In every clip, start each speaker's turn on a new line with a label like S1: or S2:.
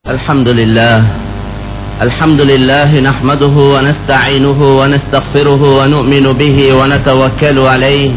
S1: الحمد لله الحمد لله نحمده ونستعينه ونستغفره ونؤمن به ونتوكل عليه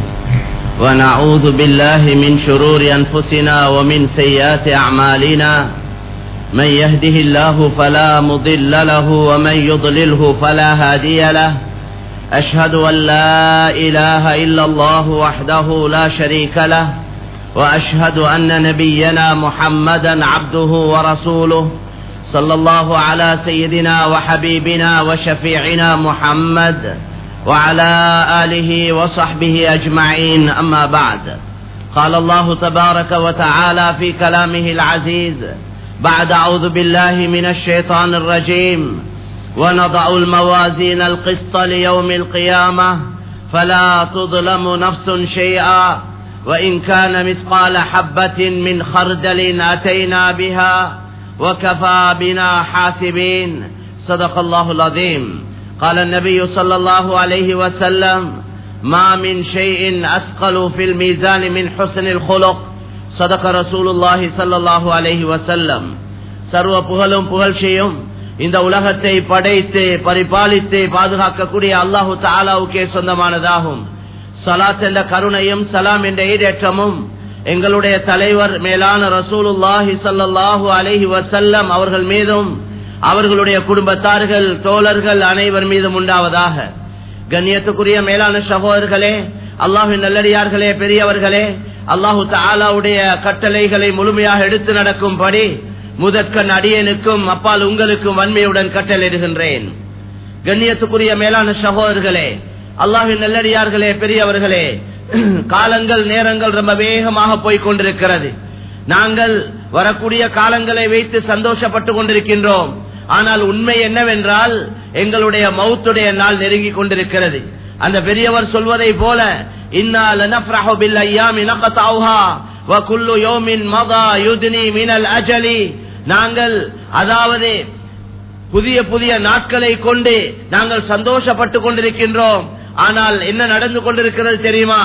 S1: ونعوذ بالله من شرور أنفسنا ومن سيئات أعمالنا من يهده الله فلا مضل له ومن يضلله فلا هادي له أشهد أن لا إله إلا الله وحده لا شريك له وأشهد أن نبينا محمدا عبده ورسوله صلى الله على سيدنا وحبيبنا وشفيعنا محمد وعلى آله وصحبه أجمعين أما بعد قال الله تبارك وتعالى في كلامه العزيز بعد أعوذ بالله من الشيطان الرجيم ونضع الموازين القسط ليوم القيامة فلا تظلم نفس شيئا وإن كان مثقال حبة من خردل أتينا بها وكفى بنا حاسبين صدق الله العظيم قال النبي صلى الله عليه وسلم ما من شيء أثقل في الميزان من حسن الخلق صدق رسول الله صلى الله عليه وسلم சர்வ புகழும் புகழ்ச்சியும் இந்த உலகத்தை படைத்து பரிபாலித்து பாதுகாக்கக்கூடிய அல்லாஹு தாலாவுக்கே சொந்தமானதாகும் சலாத் என்ற கருணையும் சலாம் என்ற ஈடேற்றமும் எங்களுடைய தலைவர் மேலான ரசூலுல்லாஹி சல்லாஹூ அலஹி வசல்லம் அவர்கள் மீதும் அவர்களுடைய குடும்பத்தார்கள் தோழர்கள் அனைவர் மீதும் உண்டாவதாக கண்ணியத்துக்குரிய மேலான சகோதரர்களே அல்லாஹின் நல்லடியார்களே பெரியவர்களே அல்லாஹு தாலாவுடைய கட்டளைகளை முழுமையாக எடுத்து நடக்கும்படி முதற்கண் அடியனுக்கும் அப்பால் உங்களுக்கும் வன்மையுடன் கட்டளையிடுகின்றேன் கண்ணியத்துக்குரிய மேலான சகோதரர்களே அல்லாஹின் நல்லடியார்களே பெரியவர்களே காலங்கள் நேரங்கள் ரொம்ப வேகமாக போய்கொண்டிருக்கிறது நாங்கள் வரக்கூடிய காலங்களை வைத்து சந்தோஷப்பட்டு கொண்டிருக்கின்றோம் ஆனால் உண்மை என்னவென்றால் எங்களுடைய மௌத்துடைய நாள் நெருங்கி கொண்டிருக்கிறது அந்த பெரியவர் சொல்வதை போல நாங்கள் அதாவது புதிய புதிய நாட்களை கொண்டு நாங்கள் சந்தோஷப்பட்டு கொண்டிருக்கின்றோம் ஆனால் என்ன நடந்து கொண்டிருக்கிறது தெரியுமா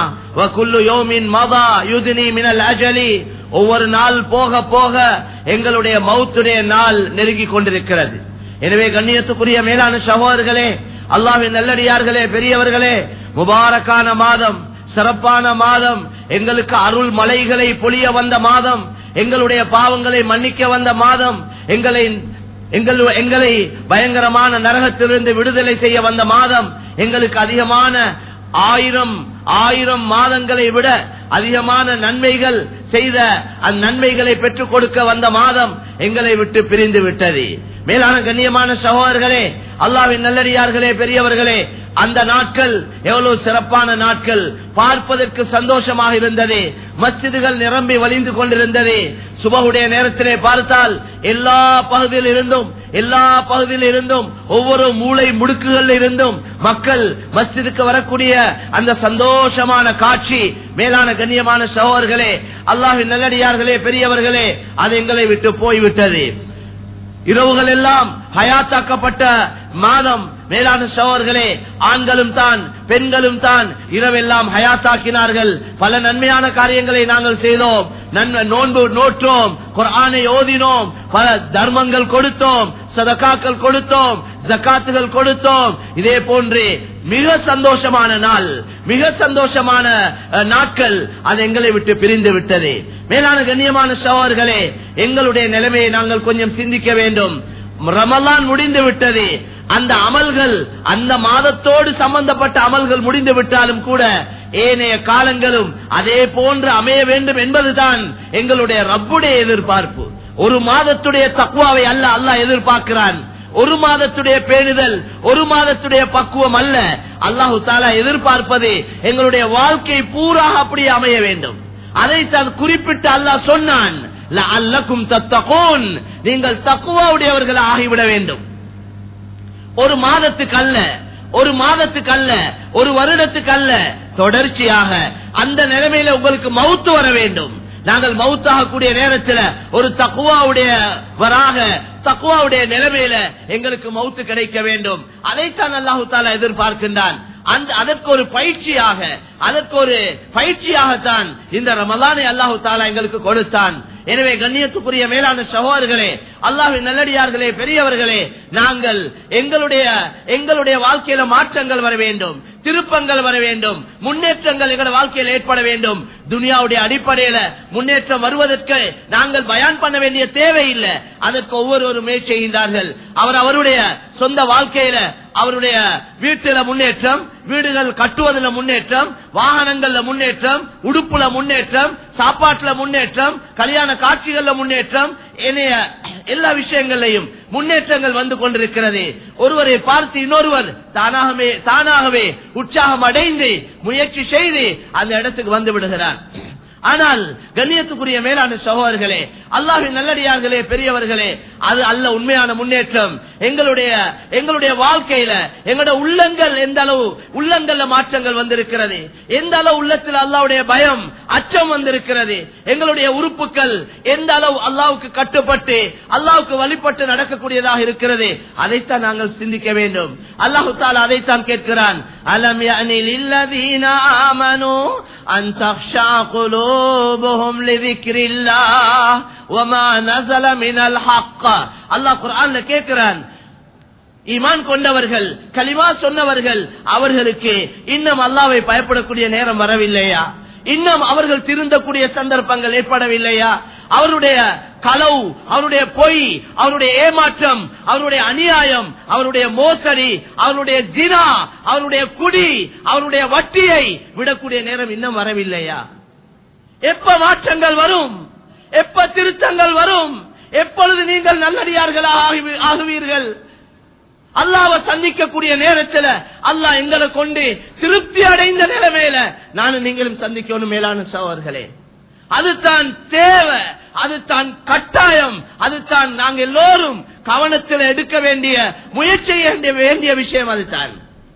S1: ஒவ்வொரு நாள் போக போக எங்களுடைய மௌத்துடைய நாள் நெருங்கி கொண்டிருக்கிறது எனவே கண்ணியத்துக்குரிய மேலான சகோதரர்களே அல்லாவின் நல்லடியார்களே பெரியவர்களே முபாரக்கான மாதம் சிறப்பான மாதம் எங்களுக்கு அருள் மலைகளை பொழிய வந்த மாதம் எங்களுடைய பாவங்களை மன்னிக்க வந்த மாதம் எங்களை எங்கள் எங்களை பயங்கரமான நரகத்திலிருந்து விடுதலை செய்ய வந்த மாதம் எங்களுக்கு அதிகமான ஆயிரம் ஆயிரம் மாதங்களை விட அதிகமான நன்மைகள் செய்த அந்நன்மைகளை பெற்றுக் கொடுக்க வந்த மாதம் எங்களை விட்டு பிரிந்து விட்டது மேலான கண்ணியமான சகோதரர்களே அல்லாவின் நல்லடியார்களே பெரியவர்களே அந்த நாட்கள் எவ்வளவு சிறப்பான நாட்கள் பார்ப்பதற்கு சந்தோஷமாக இருந்தது மஸ்ஜிதுகள் நிரம்பி வலிந்து கொண்டிருந்தது சுபகுடைய நேரத்திலே பார்த்தால் எல்லா பகுதியில் இருந்தும் எல்லா பகுதியில் இருந்தும் ஒவ்வொரு மூளை முடுக்குகள் இருந்தும் மக்கள் மஸ்ஜிதுக்கு வரக்கூடிய அந்த சந்தோஷமான காட்சி மேலான கண்ணியமான சகோதரர்களே அல்லாஹின் நல்லடியார்களே பெரியவர்களே அது எங்களை விட்டு போய்விட்டது இரவுகள் எல்லாம் ஹயாத்தாக்கப்பட்ட மாதம் மேலான சோழர்களே ஆண்களும் தான் பெண்களும் தான் இரவெல்லாம் ஹயாத்தாக்கினார்கள் பல நன்மையான காரியங்களை நாங்கள் செய்தோம் நோன்பு நோற்றோம் குரானை ஓதினோம் பல தர்மங்கள் கொடுத்தோம் சதக்காக்கள் கொடுத்தோம் ஜக்காத்துகள் கொடுத்தோம் இதே போன்று மிக சந்தோஷமான நாள் மிக சந்தோஷமான நாட்கள் அது எங்களை விட்டு பிரிந்து விட்டது மேலான கண்ணியமான சவார்களே எங்களுடைய நிலைமையை நாங்கள் கொஞ்சம் சிந்திக்க வேண்டும் ரமலான் முடிந்து விட்டது அந்த அமல்கள் அந்த மாதத்தோடு சம்பந்தப்பட்ட அமல்கள் முடிந்து விட்டாலும் கூட ஏனைய காலங்களும் அதே போன்று அமைய வேண்டும் என்பதுதான் எங்களுடைய ரப்புடைய எதிர்பார்ப்பு ஒரு மாதத்துடைய தக்குவாவை அல்ல அல்ல எதிர்பார்க்கிறான் ஒரு மாதத்துடைய பேணுதல் ஒரு மாதத்துடைய பக்குவம் அல்ல அல்லாஹு தாலா எதிர்பார்ப்பது எங்களுடைய வாழ்க்கை பூராக அப்படியே அமைய வேண்டும் அதை தான் குறிப்பிட்டு அல்லாஹ் சொன்னான் அல்லக்கும் தத்தகோன் நீங்கள் தக்குவாவுடையவர்கள் ஆகிவிட வேண்டும் ஒரு மாதத்துக்கு அல்ல ஒரு மாதத்துக்கு அல்ல ஒரு வருடத்துக்கு அல்ல தொடர்ச்சியாக அந்த நிலைமையில உங்களுக்கு மவுத்து வர வேண்டும் நாங்கள் மவுத்தாகக்கூடிய நேரத்தில் ஒரு தக்குவாவுடைய வராக தக்குவாவுடைய நிலைமையில எங்களுக்கு மவுத்து கிடைக்க வேண்டும் அதைத்தான் அல்லாஹு தாலா எதிர்பார்க்கின்றான் அந்த அதற்கு ஒரு பயிற்சியாக அதற்கு ஒரு பயிற்சியாகத்தான் இந்த ரமலானை அல்லாஹு தாலா எங்களுக்கு கொடுத்தான் எனவே கண்ணியத்துக்குரிய மேலான சகோதரர்களே அல்லாஹின் நல்லடியார்களே பெரியவர்களே நாங்கள் எங்களுடைய எங்களுடைய வாழ்க்கையில மாற்றங்கள் வர வேண்டும் திருப்பங்கள் வர வேண்டும் முன்னேற்றங்கள் எங்களுடைய வாழ்க்கையில் ஏற்பட வேண்டும் துனியாவுடைய அடிப்படையில முன்னேற்றம் வருவதற்கு நாங்கள் பயான் பண்ண வேண்டிய தேவையில்லை அதற்கு ஒவ்வொருவரும் முயற்சி செய்கின்றார்கள் அவர் அவருடைய சொந்த வாழ்க்கையில அவருடைய வீட்டில முன்னேற்றம் வீடுகள் கட்டுவதில் முன்னேற்றம் வாகனங்கள்ல முன்னேற்றம் உடுப்புல முன்னேற்றம் சாப்பாட்டுல முன்னேற்றம் கல்யாண காட்சிகள்ல முன்னேற்றம் இணைய எல்லா விஷயங்களையும் முன்னேற்றங்கள் வந்து கொண்டிருக்கிறது ஒருவரை பார்த்து இன்னொருவர் தானாகவே தானாகவே உற்சாகம் அடைந்து முயற்சி செய்து அந்த இடத்துக்கு வந்து விடுகிறார் ஆனால் கண்ணியத்துக்குரிய மேலான சகோதரர்களே அல்லாஹின் நல்லடியார்களே பெரியவர்களே அது அல்ல உண்மையான முன்னேற்றம் எங்களுடைய எங்களுடைய வாழ்க்கையில எங்களுடைய உள்ளங்கள் எந்த அளவு உள்ளங்கள்ல மாற்றங்கள் வந்திருக்கிறது எந்த அளவு உள்ளத்தில் அல்லாவுடைய பயம் அச்சம் வந்திருக்கிறது எங்களுடைய உறுப்புகள் எந்த அளவு அல்லாவுக்கு கட்டுப்பட்டு அல்லாவுக்கு வழிபட்டு நடக்கக்கூடியதாக இருக்கிறது அதைத்தான் நாங்கள் சிந்திக்க வேண்டும் அல்லாஹு தாலா அதைத்தான் கேட்கிறான் அலம் யஅனில் இல்லதீன ஆமனு அன் தக்ஷா குலூபுஹும் லிذிக்ரில்லாஹ் வமா நஸல மினல் ஹக்க அல்லாஹ் குர்ஆன்ல கேட்கிறான் ஈமான் கொண்டவர்கள் கலிமா சொன்னவர்கள் அவர்களுக்கு இன்னும் அல்லாவை பயப்படக்கூடிய நேரம் வரவில்லையா இன்னும் அவர்கள் திருந்தக்கூடிய சந்தர்ப்பங்கள் ஏற்படவில்லையா அவருடைய களவு அவருடைய பொய் அவருடைய ஏமாற்றம் அவருடைய அநியாயம் அவருடைய மோசடி அவருடைய ஜினா அவருடைய குடி அவருடைய வட்டியை விடக்கூடிய நேரம் இன்னும் வரவில்லையா எப்ப மாற்றங்கள் வரும் எப்ப திருத்தங்கள் வரும் எப்பொழுது நீங்கள் நல்லடியார்களாக ஆகுவி- ஆகுவீர்கள் அல்லாவை சந்திக்கக்கூடிய நேரத்தில் அல்லாஹ் எங்களை கொண்டு திருப்தி அடைந்த நிலைமையில நானும் நீங்களும் சந்திக்கணும் மேலான சோழர்களே அதுதான் தேவை அதுதான் கட்டாயம் அதுதான் நாங்க எல்லோரும் கவனத்தில் எடுக்க வேண்டிய முயற்சி செய்ய வேண்டிய விஷயம் அதுதான்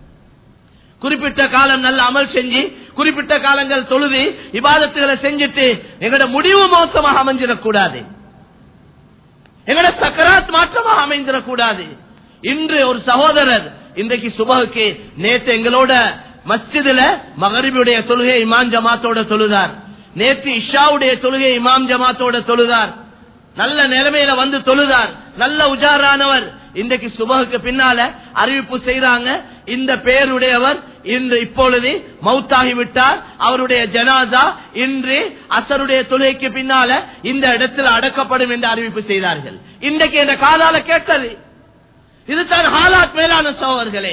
S1: குறிப்பிட்ட காலம் நல்ல அமல் செஞ்சு குறிப்பிட்ட காலங்கள் தொழுது இபாதத்துகளை செஞ்சுட்டு எங்களோட முடிவு மோசமாக அமைஞ்சிடக்கூடாது எங்களோட சக்கராத் மாற்றமாக அமைந்திடக்கூடாது இன்று ஒரு சகோதரர் இன்றைக்கு சுபகுக்கு நேற்று எங்களோட மஸ்ஜிதுல மகரிபுடைய தொழுகை இமாம் ஜமாத்தோட தொழுதார் நேற்று இஷாவுடைய தொழுகை இமாம் ஜமாத்தோட தொழுதார் நல்ல நிலைமையில வந்து தொழுதார் நல்ல உஜாரானவர் இன்றைக்கு சுபகுக்கு பின்னால அறிவிப்பு செய்றாங்க இந்த பெயருடையவர் இன்று இப்பொழுது மௌத்தாகி விட்டார் அவருடைய ஜனாதா இன்று அசருடைய தொழுகைக்கு பின்னால இந்த இடத்தில் அடக்கப்படும் என்று அறிவிப்பு செய்தார்கள் இன்றைக்கு இந்த காலால கேட்டது இதுதான் ஹாலாத் மேலான சோழர்களே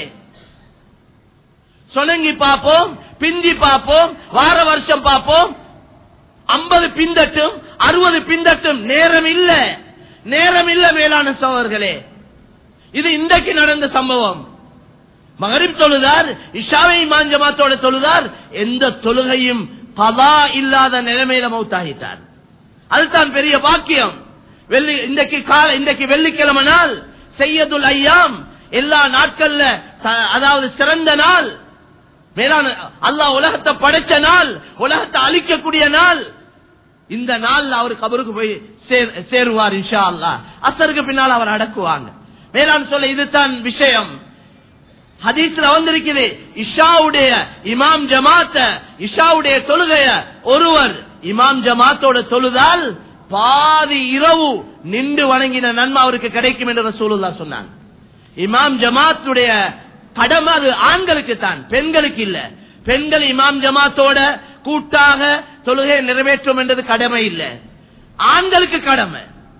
S1: சொனங்கி பார்ப்போம் பிந்தி பார்ப்போம் வார வருஷம் பார்ப்போம் ஐம்பது பிந்தட்டும் அறுபது பிந்தட்டும் நேரம் இல்ல நேரம் இல்ல மேலான சோழர்களே இது இன்றைக்கு நடந்த சம்பவம் மகரிப் தொழுதார் இஷாவை மாஞ்சமாத்தோட தொழுதார் எந்த தொழுகையும் பலா இல்லாத நிலைமையில மௌத்தாகிட்டார் அதுதான் பெரிய பாக்கியம் வெள்ளி இன்றைக்கு கால இன்றைக்கு வெள்ளிக்கிழமை நாள் செய்யதுல் ஐயாம் எல்லா நாட்கள்ல த- அதாவது சிறந்த நாள் மேலான அல்லாஹ் உலகத்தை படைச்ச நாள் உலகத்தை அழிக்கக்கூடிய நாள் இந்த நாள் அவர் கபருக்கு போய் சேர்- சேருவார் இன்ஷா அல்லாஹ் அசருக்கு பின்னால் அவர் அடக்குவாங்க மேலான சொல்ல இதுதான் விஷயம் ஹதீஸ்ல வந்திருக்குது இஷாவுடைய இமாம் ஜமாத்த இஷாவுடைய தொழுகைய ஒருவர் இமாம் ஜமாத்தோட தொழுதால் பாதி இரவு நின்று வணங்கின நன்மை அவருக்கு கிடைக்கும் என்று ரசூலுல்லா சொன்னாங்க இமாம் ஜமாத்துடைய கடமை அது ஆண்களுக்கு தான் பெண்களுக்கு இல்ல பெண்கள் இமாம் ஜமாத்தோட கூட்டாக தொழுகை நிறைவேற்றும் என்றது கடமை இல்ல ஆண்களுக்கு கடமை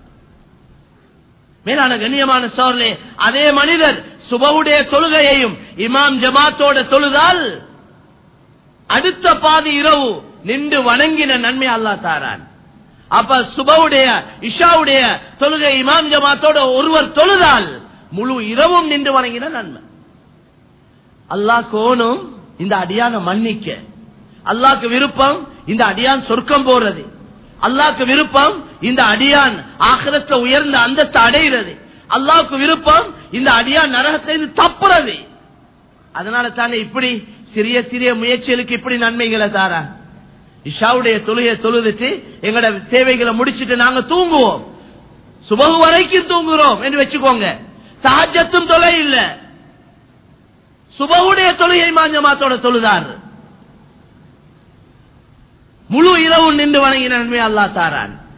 S1: மேலான கண்ணியமான சோர்லே அதே மனிதர் சுபவுடைய தொழுகையையும் இமாம் ஜமாத்தோட தொழுதால் அடுத்த பாதி இரவு நின்று வணங்கின நன்மை அல்லாஹ் தாரான் அப்ப சுபவுடைய இஷாவுடைய தொழுகை இமாம் ஜமாத்தோட ஒருவர் தொழுதால் முழு இரவும் நின்று வணங்கின நன்மை அல்லாஹ் கோணும் இந்த அடியான மன்னிக்க அல்லாஹ்க்கு விருப்பம் இந்த அடியான் சொர்க்கம் போறது அல்லாஹ்க்கு விருப்பம் இந்த அடியான் ஆகிரத்தை உயர்ந்த அந்தத்தை அடைகிறது அல்லாஹ்க்கு விருப்பம் இந்த அடியான் நரகத்திலிருந்து தப்புறது அதனால தானே இப்படி சிறிய சிறிய முயற்சிகளுக்கு இப்படி நன்மைகளை தாரா இஷாவுடைய தொழுகையை தொழுதுட்டு எங்களோட தேவைகளை முடிச்சிட்டு நாங்க தூங்குவோம் சுபகு வரைக்கும் தூங்குறோம் என்று வச்சுக்கோங்க சஹஜத்தும் தொலை இல்ல சுபகுடைய தொழுகை மாஞ்சமாத்தோட தொழுதார் முழு இரவு நின்று வணங்கின நன்மை அல்லா தாரான்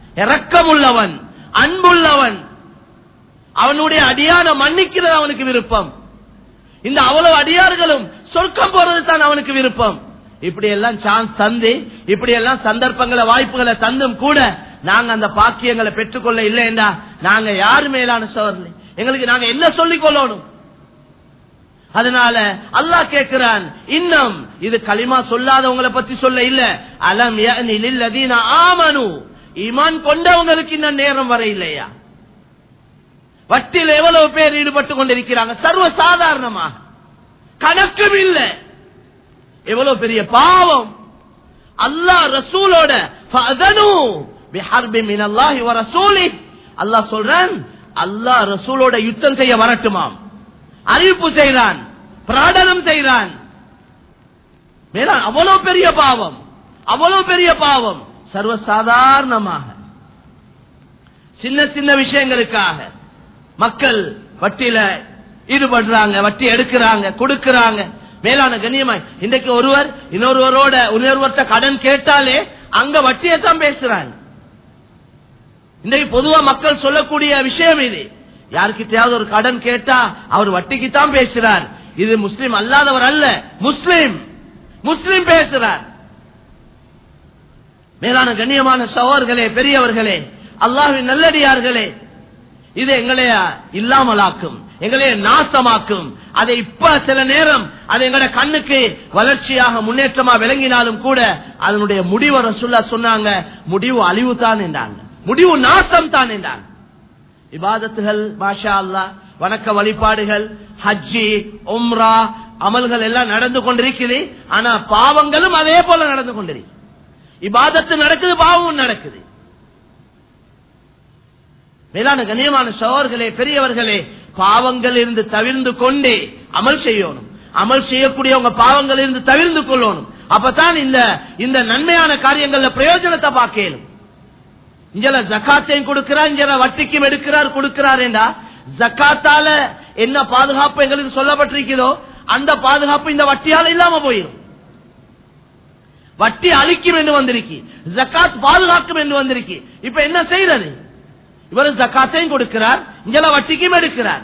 S1: இரக்கமுள்ளவன் அன்புள்ளவன் அவனுடைய அடியான மன்னிக்கிறது அவனுக்கு விருப்பம் இந்த அவ்வளவு அடியார்களும் சொர்க்கம் போறது தான் அவனுக்கு விருப்பம் இப்படி எல்லாம் சான்ஸ் தந்து இப்படி எல்லாம் சந்தர்ப்பங்களை வாய்ப்புகளை தந்தும் கூட நாங்க அந்த பாக்கியங்களை பெற்றுக்கொள்ள இல்லைன்னா நாங்க யாரு மேலான சோதனை எங்களுக்கு நாங்க என்ன சொல்லிக் கொள்ளணும் அதனால அல்லாஹ் கேட்கிறான் இன்னும் இது களிமா சொல்லாதவங்களை பத்தி சொல்ல இல்ல அலம் யஅனி லில்லதீன ஆமனு ஈமான் கொண்டவங்களுக்கு இன்னும் நேரம் வர இல்லையா வட்டியில் எவ்வளவு பேர் ஈடுபட்டு கொண்டிருக்கிறாங்க சர்வ சாதாரணமாக கணக்கும் இல்லை எவ்வளவு பெரிய பாவம் அல்லாஹ் ரசூலோட ஃபஅதனு பிஹர்பி மினல்லாஹி வ ரசூலிஹ் அல்லாஹ் சொல்றான் அல்லாஹ் ரசூலோட யுத்தம் செய்ய வரட்டுமாம் அறிவிப்பு செய்கிறான் பிராடனம் செய்கிறான் மேலான் அவ்வளவு பெரிய பாவம் அவ்வளவு பெரிய பாவம் சர்வசாதாரணமாக சின்ன சின்ன விஷயங்களுக்காக மக்கள் வட்டியில ஈடுபடுறாங்க வட்டி எடுக்கிறாங்க கொடுக்கறாங்க மேலான கண்ணியமாய் இன்றைக்கு ஒருவர் இன்னொருவரோட இன்னொருவர்கிட்ட கடன் கேட்டாலே அங்க வட்டியை தான் பேசுறாங்க இன்றைக்கு பொதுவா மக்கள் சொல்லக்கூடிய விஷயம் இது யாருக்கிட்டையாவது ஒரு கடன் கேட்டா அவர் வட்டிக்கு தான் பேசுறார் இது முஸ்லிம் அல்லாதவர் அல்ல முஸ்லிம் முஸ்லிம் பேசுறார் மேலான கண்ணியமான சகோதர்களே பெரியவர்களே அல்லாஹ்வின் நல்லடியார்களே இது எங்களை இல்லாமலாக்கும் எங்களை நாசமாக்கும் அதை இப்ப சில நேரம் அது எங்கட கண்ணுக்கு வளர்ச்சியாக முன்னேற்றமா விளங்கினாலும் கூட அதனுடைய முடிவை ரசுல்லா சொன்னாங்க முடிவு அழிவு தான் என்றாங்க முடிவு நாசம் தான் என்றாங்க இபாதத்துகள் மாஷா அல்லா வணக்க வழிபாடுகள் ஹஜ்ஜி உம்ரா அமல்கள் எல்லாம் நடந்து கொண்டிருக்குது ஆனா பாவங்களும் அதே போல நடந்து கொண்டிருக்கு இபாதத்து நடக்குது பாவமும் நடக்குது மேலான கண்ணியமான சோர்களே பெரியவர்களே பாவங்கள் இருந்து தவிர்ந்து கொண்டே அமல் செய்யணும் அமல் செய்யக்கூடியவங்க பாவங்கள் இருந்து தவிர்ந்து கொள்ளணும் அப்பதான் இந்த இந்த நன்மையான காரியங்கள்ல பிரயோஜனத்தை பார்க்கணும் இங்கல ஜக்காத்தையும் கொடுக்கிறார் இங்க வட்டிக்கும் எடுக்கிறார் கொடுக்கிறார் என்றா ஜக்காத்தால என்ன பாதுகாப்பு எங்களுக்கு சொல்லப்பட்டிருக்கிறதோ அந்த பாதுகாப்பு இந்த வட்டியால இல்லாம போயிடும் வட்டி அழிக்கும் என்று வந்திருக்கு ஜக்காத் பாதுகாக்கும் என்று வந்திருக்கு இப்ப என்ன செய்யறது இவர் ஜக்காத்தையும் கொடுக்கிறார் இங்கெல்லாம் வட்டிக்கும் எடுக்கிறார்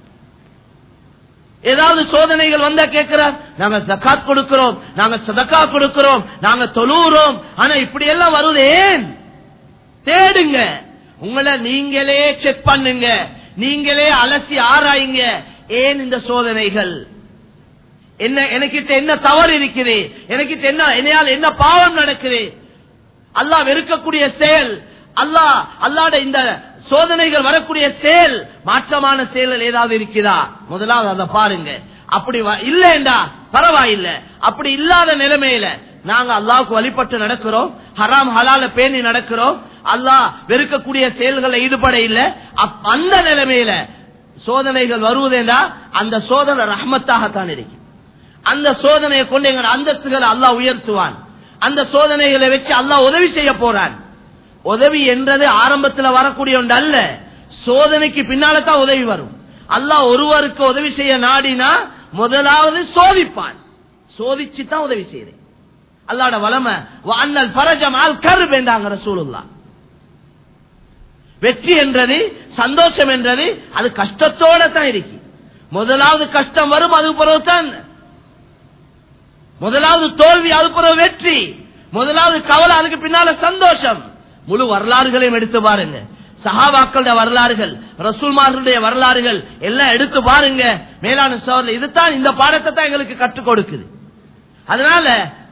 S1: ஏதாவது சோதனைகள் வந்தா கேட்கிறார் நாங்க ஜக்காத் கொடுக்கிறோம் நாங்க சதக்கா கொடுக்கிறோம் நாங்க தொழுகிறோம் ஆனா இப்படி எல்லாம் வருது ஏன் தேடுங்க உங்களை நீங்களே செக் பண்ணுங்க நீங்களே அலசி ஆராயுங்க ஏன் இந்த சோதனைகள் என்ன எனக்கிட்ட என்ன தவறு இருக்குது எனக்கிட்ட என்ன என்னையால் என்ன பாவம் நடக்குது அல்லாஹ் வெறுக்கக்கூடிய செயல் அல்லாஹ் அல்லாட இந்த சோதனைகள் வரக்கூடிய செயல் மாற்றமான செயல்கள் ஏதாவது இருக்குதா முதலாவது அதை பாருங்க அப்படி இல்லைண்டா பரவாயில்ல அப்படி இல்லாத நிலைமையில நாங்க அல்லாவுக்கு வழிபட்டு நடக்கிறோம் ஹராம் ஹலால பேணி நடக்கிறோம் அல்லாஹ் வெறுக்கக்கூடிய செயல்களை ஈடுபட இல்ல அந்த நிலைமையில சோதனைகள் வருவதேண்டா அந்த சோதனை ரஹ்மத்தாகத்தான் இருக்கு அந்த சோதனையை கொண்டு எங்க அந்தஸ்துகளை அல்லாஹ் உயர்த்துவான் அந்த சோதனைகளை வச்சு அல்லாஹ் உதவி செய்ய போறான் உதவி என்றது ஆரம்பத்தில் வரக்கூடிய ஒன்று அல்ல சோதனைக்கு பின்னால தான் உதவி வரும் அல்லாஹ் ஒருவருக்கு உதவி செய்ய நாடினா முதலாவது சோதிப்பான் சோதிச்சு தான் உதவி செய்யறேன் அல்லாட வளமை அண்ணல் பரஜம் ஆல் கருப் என்றாங்க ரசூலுல்லா வெற்றி என்றது சந்தோஷம் என்றது அது கஷ்டத்தோட தான் இருக்கு முதலாவது கஷ்டம் வரும் அது பிறகுதான் முதலாவது தோல்வி அது பிறகு வெற்றி முதலாவது கவலை அதுக்கு பின்னால சந்தோஷம் முழு வரலாறுகளையும் எடுத்து பாருங்க சஹாபாக்களுடைய வரலாறுகள் ரசூல்மார்களுடைய வரலாறுகள் எல்லாம் எடுத்து பாருங்க மேலான சோழர் இதுதான் இந்த பாடத்தை தான் எங்களுக்கு கற்றுக் கொடுக்குது அதனால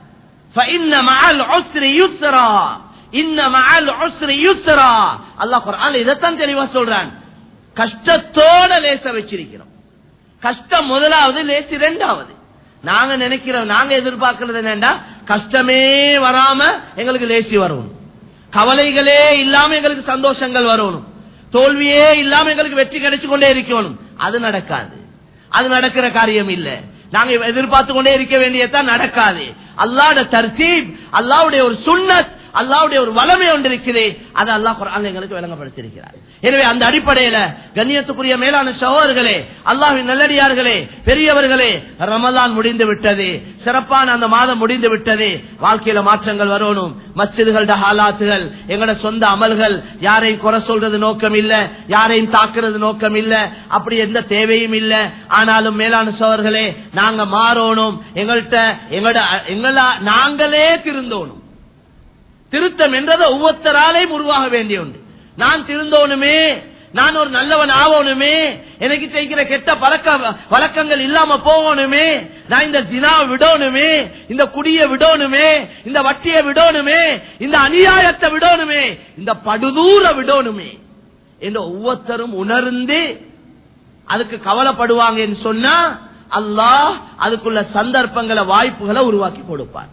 S1: இதைத்தான் தெளிவா சொல்றான் கஷ்டத்தோட லேச வச்சிருக்கிறோம் கஷ்டம் முதலாவது லேசி இரண்டாவது நாங்க நினைக்கிறோம் நாங்க எதிர்பார்க்கறது என்னண்டா கஷ்டமே வராம எங்களுக்கு லேசி வரணும் கவலைகளே இல்லாம எங்களுக்கு சந்தோஷங்கள் வரணும் தோல்வியே இல்லாம எங்களுக்கு வெற்றி கிடைச்சு கொண்டே இருக்கணும் அது நடக்காது அது நடக்கிற காரியம் இல்ல நாங்க எதிர்பார்த்து கொண்டே இருக்க வேண்டியதான் நடக்காது அல்லாட தர்த்தீப் அல்லாவுடைய ஒரு சுண்ணத் அல்லாவுடைய ஒரு வளமை ஒன்று இருக்குது அதை அல்லாஹ் குர்ஆன்ல எங்களுக்கு விளங்கப்படுத்தியிருக்கிறார் எனவே அந்த அடிப்படையில கண்ணியத்துக்குரிய மேலான சகோதரர்களே அல்லாஹ்வின் நல்லடியார்களே பெரியவர்களே ரமலான் முடிந்து விட்டது சிறப்பான அந்த மாதம் முடிந்து விட்டது வாழ்க்கையில மாற்றங்கள் வரணும் மஸ்ஜிதுகளோட ஹாலாத்துகள் எங்களோட சொந்த அமல்கள் யாரையும் குறை சொல்றது நோக்கம் இல்ல யாரையும் தாக்குறது நோக்கம் இல்ல அப்படி எந்த தேவையும் இல்ல ஆனாலும் மேலான சோழர்களே நாங்க மாறணும் எங்கள்கிட்ட எங்களோட எங்கள நாங்களே திருந்தோணும் திருத்தம் என்றது ஒவ்வொருத்தராலையும் உருவாக வேண்டிய ஒன்று நான் திருந்தோணுமே நான் ஒரு நல்லவன் ஆகணுமே எனக்கு செய்கிற கெட்ட பழக்க வழக்கங்கள் இல்லாம போகணுமே நான் இந்த தினா விடணுமே இந்த குடிய விடணுமே இந்த வட்டியை விடணுமே இந்த அநியாயத்தை விடணுமே இந்த படுதூர விடணுமே என்று ஒவ்வொருத்தரும் உணர்ந்து அதுக்கு கவலைப்படுவாங்கன்னு சொன்னா அல்லாஹ் அதுக்குள்ள சந்தர்ப்பங்களை வாய்ப்புகளை உருவாக்கி கொடுப்பார்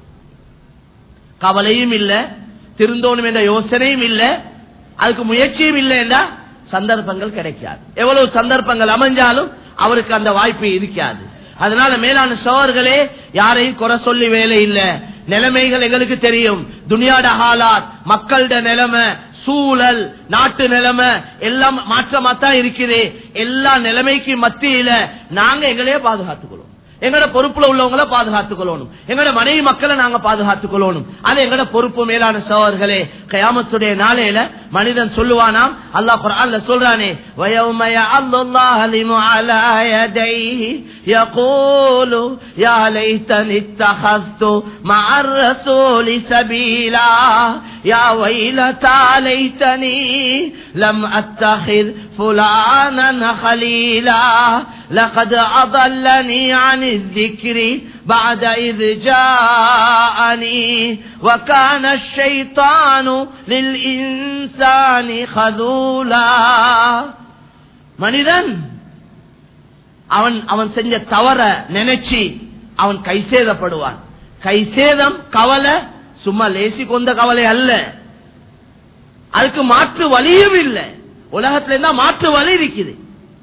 S1: கவலையும் இல்ல திருந்தோணும் என்ற யோசனையும் இல்ல அதுக்கு முயற்சியும் இல்லைன்னா சந்தர்ப்பங்கள் கிடைக்காது எவ்வளவு சந்தர்ப்பங்கள் அமைஞ்சாலும் அவருக்கு அந்த வாய்ப்பு இருக்காது அதனால மேலான சோழர்களே யாரையும் குறை சொல்லி வேலை இல்ல நிலைமைகள் எங்களுக்கு தெரியும் துனியாட ஹாலாத் மக்களோட நிலைமை சூழல் நாட்டு நிலைமை எல்லாம் மாற்றமா தான் இருக்குது எல்லா நிலைமைக்கு மத்தியில நாங்க எங்களையே பாதுகாத்துக் கொள்வோம் எங்கட பொறுப்புல உள்ளவங்கள பாதுகாத்துக் கொள்ளணும் எங்கட மனைவி மக்களை நாங்க பாதுகாத்துக் கொள்ளணும் அது எங்கட பொறுப்பு மேலான சோழர்களே கயாமத்துடைய நாளையில மனிதன் சொல்லுவானாம் அல்லாஹ் குர்ஆன்ல சொல்றானே وَيَوْمَ يَعَضُّ الظَّالِمُ عَلَى يَدَيْهِ يَقُولُ يَا لَيْتَنِي اتَّخَذْتُ مَعَ الرَّسُولِ سَبِيلًا يَا وَيْلَتَى لَيْتَنِي لَمْ أَتَّخِذْ فُلَانًا خَلِيلًا لَقَدْ أَضَلَّنِي عَنِ الذِّكْرِ بعد إذ جاءني وكان الشيطان للإنسان خذولا மனிதன் அவன் அவன் செஞ்ச தவற நினைச்சு அவன் கைசேதப்படுவான் கைசேதம் கவலை சும்மா லேசி கொண்ட கவலை அல்ல அதுக்கு மாற்று வழியும் இல்லை உலகத்துல இருந்தா மாற்று வழி இருக்குது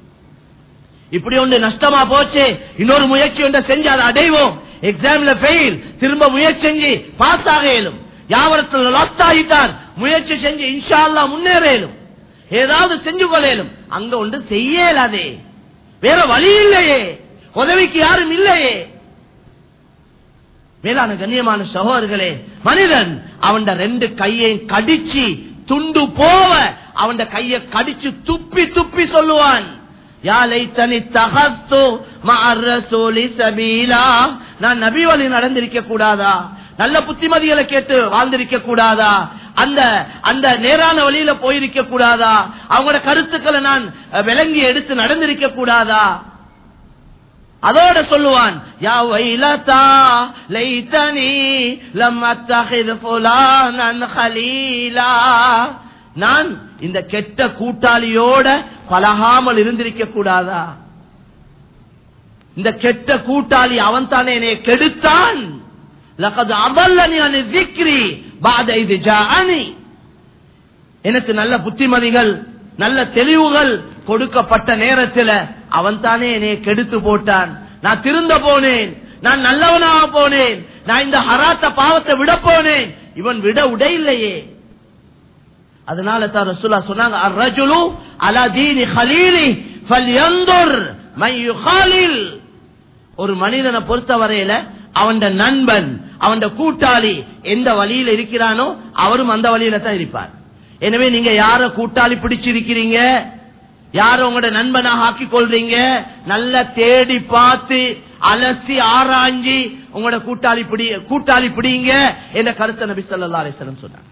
S1: இப்படி ஒன்று நஷ்டமா போச்சு இன்னொரு முயற்சி ஒன்றை செஞ்சு அதை அடைவோம் எக்ஸாம்ல ஃபெயில் திரும்ப முயற்சி செஞ்சு பாஸ் ஆக இயலும் யாவரத்தில் லாஸ்ட் ஆகிட்டார் முயற்சி செஞ்சு இன்ஷா அல்லா முன்னேற இயலும் ஏதாவது செஞ்சு கொள்ளையிலும் அங்க ஒன்று செய்யலாதே வேற வழி இல்லையே உதவிக்கு யாரும் இல்லையே மேலான கண்ணியமான சகோதரர்களே மனிதன் அவன் ரெண்டு கையை கடிச்சு துண்டு போவ அவன் கைய கடிச்சு துப்பி துப்பி சொல்லுவான் நான் நபி வழி நடந்திருக்க கூடாதா நல்ல புத்திமதிகளை கேட்டு வாழ்ந்திருக்க கூடாதா அந்த அந்த நேரான வழியில போயிருக்க கூடாதா அவங்களோட கருத்துக்களை நான் விளங்கி எடுத்து நடந்திருக்க கூடாதா அதோட சொல்லுவான் யா வைலதா லைதனி லம் அத்தஹித் ஃபுலானன் ஹலீலா நான் இந்த கெட்ட கூட்டாளியோட பழகாமல் இருந்திருக்க கூடாதா இந்த கெட்ட கூட்டாளி அவன் தானே என்னை கெடுத்தான் எனக்கு நல்ல புத்திமதிகள் நல்ல தெளிவுகள் கொடுக்கப்பட்ட நேரத்தில் அவன் தானே என்னை கெடுத்து போட்டான் நான் திருந்த போனேன் நான் நல்லவனாக போனேன் நான் இந்த ஹராத்த பாவத்தை விட போனேன் இவன் விட உடை இல்லையே அதனால தான் ரசூலா சொன்னாங்க அர்ரஜுலு அலா தீனி ஹலீலி ஃபல்யந்துர் மை யுகாலில் ஒரு மனிதனை பொறுத்தவரையில அவன் நண்பன் அவன் கூட்டாளி எந்த வழியில இருக்கிறானோ அவரும் அந்த வழியில தான் இருப்பார் எனவே நீங்க யார கூட்டாளி பிடிச்சிருக்கிறீங்க யார உங்களோட நண்பனாக ஆக்கி கொள்றீங்க நல்ல தேடி பார்த்து அலசி ஆராய்ஞ்சி உங்களோட கூட்டாளி பிடி கூட்டாளி பிடிங்க என்ற கருத்தை நபி சொல்லா அலிஸ்லம் சொன்னாங்க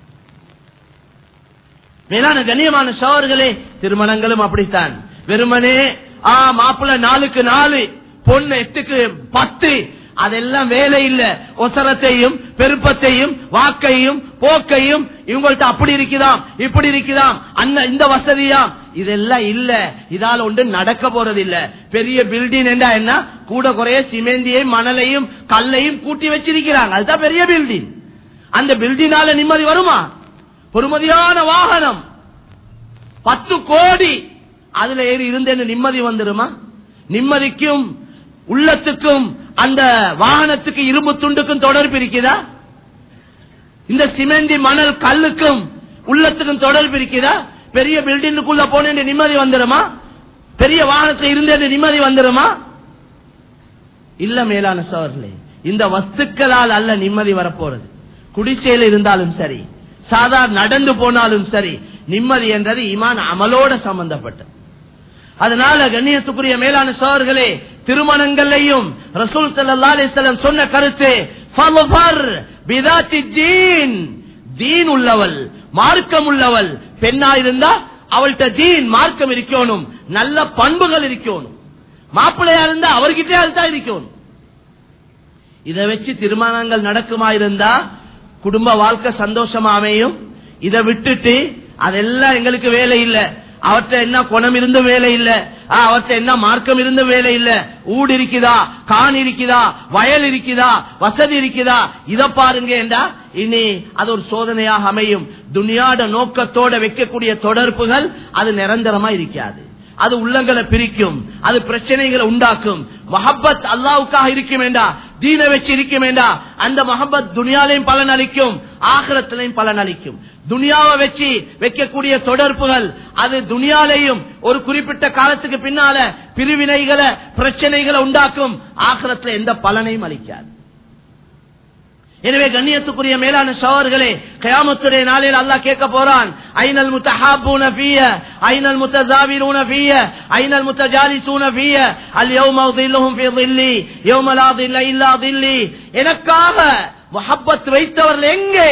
S1: மேலான கண்ணியமான சோர்களே திருமணங்களும் அப்படித்தான் வெறுமனே ஆ மாப்பிள்ள நாலுக்கு நாலு பொண்ணு எட்டுக்கு பத்து அதெல்லாம் வேலை இல்ல ஒசரத்தையும் பெருப்பத்தையும் வாக்கையும் போக்கையும் இவங்கள்ட்ட அப்படி இருக்குதாம் இப்படி இருக்குதாம் அண்ணன் இந்த வசதியாம் இதெல்லாம் இல்ல இதால ஒன்று நடக்க போறது இல்ல பெரிய பில்டிங் என்றா என்ன கூட குறைய சிமெந்தியையும் மணலையும் கல்லையும் கூட்டி வச்சிருக்கிறாங்க அதுதான் பெரிய பில்டிங் அந்த பில்டிங்னால நிம்மதி வருமா பொறுமதியான வாகனம் பத்து கோடி அதுல ஏறி இருந்தேன்னு நிம்மதி வந்துருமா நிம்மதிக்கும் உள்ளத்துக்கும் அந்த வாகனத்துக்கு இரும்பு துண்டுக்கும் தொடர்பு இருக்குதா இந்த சிமெண்டி மணல் கல்லுக்கும் உள்ளத்துக்கும் தொடர்பு இருக்கிறதா பெரிய பில்டிங்குள்ள போன நிம்மதி வந்துருமா பெரிய வாகனத்தில் இருந்த நிம்மதி வந்துருமா இல்ல மேலான சோழர்களே இந்த வஸ்துக்களால் அல்ல நிம்மதி வரப்போறது குடிசையில் இருந்தாலும் சரி சாதாரண நடந்து போனாலும் சரி நிம்மதி என்றது இமான் அமலோட சம்பந்தப்பட்டது அதனால கண்ணியத்துக்குரிய மேலான சோழர்களே திருமணங்களையும் ரசூல் சல்லா அலிஸ்லம் சொன்ன கருத்து ஃபலுஃபர் பிதாத்தி தீன் தீன் உள்ளவள் மார்க்கம் உள்ளவள் பெண்ணா இருந்தா அவள்கிட்ட தீன் மார்க்கம் இருக்கணும் நல்ல பண்புகள் இருக்கணும் மாப்பிள்ளையா இருந்தா அவர்கிட்டே அதுதான் இருக்கணும் இதை வச்சு திருமணங்கள் நடக்குமா இருந்தா குடும்ப வாழ்க்கை சந்தோஷமா அமையும் இதை விட்டுட்டு அதெல்லாம் எங்களுக்கு வேலை இல்ல அவர்கிட்ட என்ன குணம் இருந்த வேலை இல்ல ஆ, அவர்கிட்ட என்ன மார்க்கம் இருந்த வேலை இல்ல ஊடு இருக்குதா கான் இருக்குதா வயல் இருக்குதா வசதி இருக்குதா இத பாருங்க என்றா இனி அது ஒரு சோதனையாக அமையும் துனியாட நோக்கத்தோட வைக்கக்கூடிய தொடர்புகள் அது நிரந்தரமா இருக்காது அது உள்ளங்களை பிரிக்கும் அது பிரச்சனைகளை உண்டாக்கும் மஹப்பத் அல்லாவுக்காக இருக்கும் வேண்டா தீன வச்சு இருக்கும் வேண்டா அந்த மஹப்பத் துனியாலையும் பலன் அளிக்கும் ஆகரத்திலையும் பலன் அளிக்கும் துனியாவை வச்சு வைக்கக்கூடிய தொடர்புகள் அது துனியாலையும் ஒரு குறிப்பிட்ட காலத்துக்கு பின்னால பிரிவினைகளை பிரச்சனைகளை உண்டாக்கும் ஆகரத்துல எந்த பலனையும் அளிக்காது எனவே கண்ணியத்துக்குரிய மேலான சவர்களே கயாமத்துடைய நாளில் அல்லாஹ் கேட்க போறான் ஐனல் முத்தஹாபூன ஃபிய ஐனல் முத்தஸாவிரூன ஃபிய ஐனல் முத்தஜாலிசூன ஃபிய அல் யௌம ظில்லுஹும் ஃபீ ظில்லி யௌம லா ظில்ல இல்லா ظில்லி எனக்காக முஹப்பத் வைத்தவர்கள் எங்கே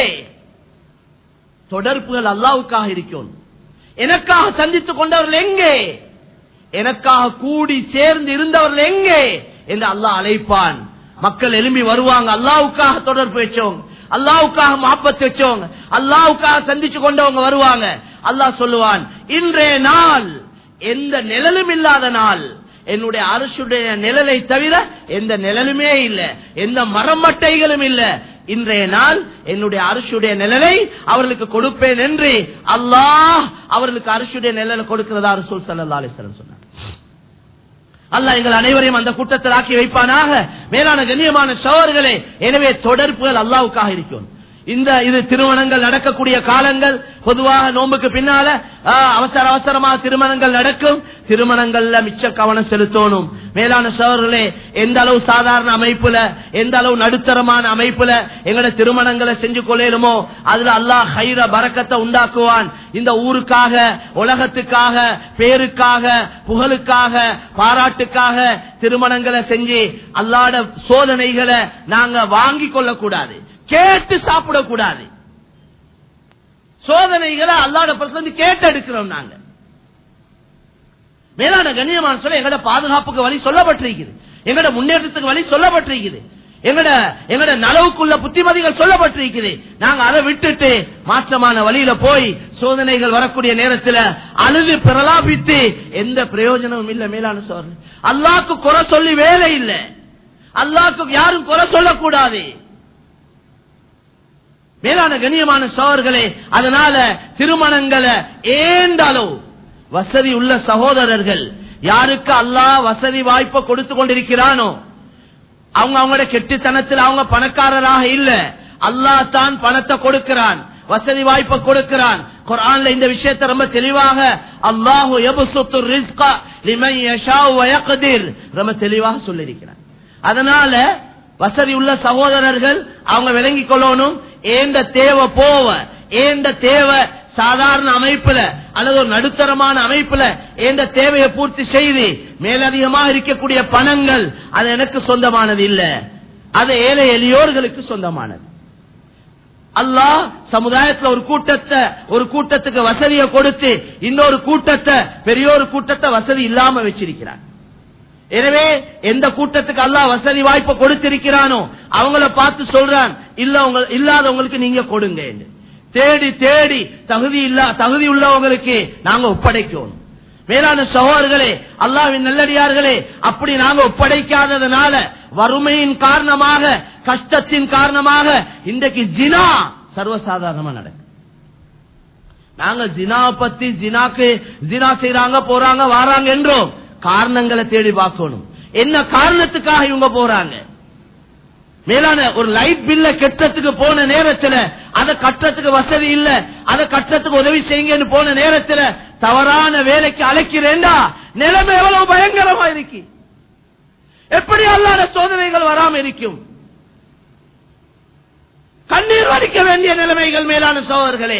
S1: தொடர்புகள் அல்லாஹ்வுக்காக இருக்கும் எனக்காக சந்தித்துக் கொண்டவர்கள் எங்கே எனக்காக கூடி சேர்ந்து இருந்தவர்கள் எங்கே என்று அல்லாஹ் அழைப்பான் மக்கள் எழும்பி வருவாங்க அல்லாவுக்காக தொடர்பு வச்சவங்க அல்லாவுக்காக மாப்பத்து வச்சவங்க அல்லாவுக்காக சந்திச்சு கொண்டவங்க வருவாங்க அல்லாஹ் சொல்லுவான் இன்றைய நாள் எந்த நிழலும் இல்லாத நாள் என்னுடைய அரசுடைய நிழலை தவிர எந்த நிழலுமே இல்ல எந்த மரமட்டைகளும் இல்ல இன்றைய நாள் என்னுடைய அரசுடைய நிழலை அவர்களுக்கு கொடுப்பேன் என்று அல்லாஹ் அவர்களுக்கு அரசுடைய நிழலை கொடுக்கிறதா ரசூல் சல்லா அலிஸ்லம் சொன்னார் அல்லாஹ் எங்கள் அனைவரையும் அந்த கூட்டத்தில் ஆக்கி வைப்பானாக மேலான கண்ணியமான சோர்களே எனவே தொடர்புகள் அல்லாவுக்காக இருக்கும் இந்த இது திருமணங்கள் நடக்கக்கூடிய காலங்கள் பொதுவாக நோன்புக்கு பின்னால ஆ, அவசர அவசரமா திருமணங்கள் நடக்கும் திருமணங்கள்ல மிச்ச கவனம் செலுத்தணும் மேலான சோர்களே எந்த அளவு சாதாரண அமைப்புல எந்த அளவு நடுத்தரமான அமைப்புல எங்கட திருமணங்களை செஞ்சு கொள்ளலுமோ அதுல அல்லாஹ் ஹைர பறக்கத்தை உண்டாக்குவான் இந்த ஊருக்காக உலகத்துக்காக பேருக்காக புகழுக்காக பாராட்டுக்காக திருமணங்களை செஞ்சு அல்லாட சோதனைகளை நாங்க வாங்கி கொள்ளக்கூடாது கேட்டு சாப்பிடக்கூடாது சோதனைகளை அல்லாட பசங்க கேட்டு எடுக்கிறோம் நாங்க மேலான கண்ணியமான சொல்ல எங்கட பாதுகாப்புக்கு வழி சொல்லப்பட்டிருக்குது எங்கட முன்னேற்றத்துக்கு வழி சொல்லப்பட்டிருக்குது எங்கட எங்கட நலவுக்குள்ள புத்திமதிகள் சொல்லப்பட்டிருக்குது நாங்க அதை விட்டுட்டு மாற்றமான வழியில போய் சோதனைகள் வரக்கூடிய நேரத்தில் அழுது பிரலாபித்து எந்த பிரயோஜனமும் இல்ல மேலான சோழர் அல்லாக்கு குறை சொல்லி வேலை இல்லை அல்லாக்கு யாரும் குறை சொல்லக்கூடாது மேலான கண்ணியமான சோழர்களே அதனால திருமணங்களை ஏந்த அளவு வசதி உள்ள சகோதரர்கள் யாருக்கு அல்லாஹ் வசதி வாய்ப்பை கொடுத்து கொண்டிருக்கிறானோ அவங்க அவங்களோட கெட்டுத்தனத்தில் அவங்க பணக்காரராக இல்ல அல்லாஹ் தான் பணத்தை கொடுக்கிறான் வசதி வாய்ப்பை கொடுக்கிறான் குர்ஆன்ல இந்த விஷயத்தை ரொம்ப தெளிவாக அல்லாஹு யபசுத்து ரிஸ்கா லிமன் யஷாஉ வ யக்திர் ரொம்ப தெளிவாக சொல்லியிருக்கிறான் அதனால வசதி உள்ள சகோதரர்கள் அவங்க விளங்கிக் கொள்ளணும் ஏந்த தேவை போவ ஏந்த தேவை சாதாரண அமைப்புல அல்லது ஒரு நடுத்தரமான அமைப்புல எந்த தேவையை பூர்த்தி செய்து மேலதிகமாக இருக்கக்கூடிய பணங்கள் அது எனக்கு சொந்தமானது இல்ல அது ஏழை எளியோர்களுக்கு சொந்தமானது அல்லாஹ் சமுதாயத்துல ஒரு கூட்டத்தை ஒரு கூட்டத்துக்கு வசதியை கொடுத்து இன்னொரு கூட்டத்தை பெரிய ஒரு கூட்டத்தை வசதி இல்லாம வச்சிருக்கிறான் எனவே எந்த கூட்டத்துக்கு அல்லாஹ் வசதி வாய்ப்பை கொடுத்திருக்கிறானோ அவங்கள பார்த்து சொல்றான் இல்ல உங்க இல்லாதவங்களுக்கு நீங்க கொடுங்க என்று. தேடி தேடி தகுதி இல்ல தகுதி உள்ளவங்களுக்கு நாங்க ஒப்படைக்கணும் மேலான சகோதரர்களே அல்லாவின் நல்லடியார்களே அப்படி நாங்க ஒப்படைக்காததுனால வறுமையின் காரணமாக கஷ்டத்தின் காரணமாக இன்றைக்கு ஜினா சர்வசாதாரணமா நடக்கும் நாங்க ஜினா பத்தி ஜினாக்கு ஜினா செய்யறாங்க போறாங்க வாராங்க என்றோம் காரணங்களை தேடி பார்க்கணும் என்ன காரணத்துக்காக இவங்க போறாங்க மேலான ஒரு லைட் பில்ல கெட்டத்துக்கு போன நேரத்துல அதை கட்டுறதுக்கு வசதி இல்ல அதை கட்டுறதுக்கு உதவி செய்யுங்கன்னு போன நேரத்துல தவறான வேலைக்கு அழைக்கிறேன்டா நிலைமை எவ்வளவு பயங்கரமா இருக்கு எப்படி அல்லாத சோதனைகள் வராம இருக்கும் கண்ணீர் வடிக்க வேண்டிய நிலைமைகள் மேலான சோதர்களே